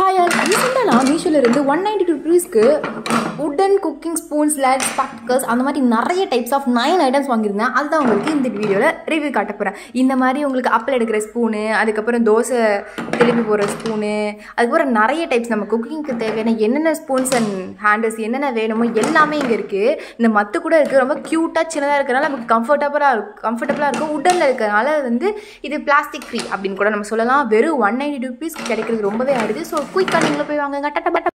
hi all ரீசெண்டாக நான் மீஷோல இருந்து ஒன் நைன்டி டூ ருபீஸ்க்கு உட்டன் குக்கிங் ஸ்பூன்ஸ் லேட் ஸ்பாட்கர்ஸ் அந்த மாதிரி நிறைய டைப்ஸ் ஆஃப் நைன் ஐட்டம்ஸ் வாங்கியிருந்தேன் அதுதான் உங்களுக்கு இந்த வீடியோவில் ரிவ்யூ காட்ட போகிறேன் இந்த மாதிரி உங்களுக்கு அப்பல் எடுக்கிற ஸ்பூனு அதுக்கப்புறம் தோசை திருப்பி போடுற ஸ்பூனு அதுக்கப்புறம் நிறைய டைப்ஸ் நம்ம குக்கிங்க்கு தேவையான என்னென்ன ஸ்பூன்ஸ் அண்ட் ஹேண்டல்ஸ் என்னென்ன வேணுமோ எல்லாமே இங்கே இருக்குது இந்த மத்து கூட இருக்குது ரொம்ப க்யூட்டாக சின்னதாக இருக்கிறனால நமக்கு கம்ஃபர்டபுளாக இருக்கும் கம்ஃபர்டபுளாக இருக்கும் உடனில் இருக்கிறனால வந்து இது பிளாஸ்டிக் ஃப்ரீ அப்படின்னு கூட நம்ம சொல்லலாம் வெறும் ஒன் நைன்டி ருபீஸ் கிடைக்கிறது ரொம்பவே ஆடுது ஸோ குயிக்காக நீங்களும் போய் வாங்குங்க டட்ட பட்ட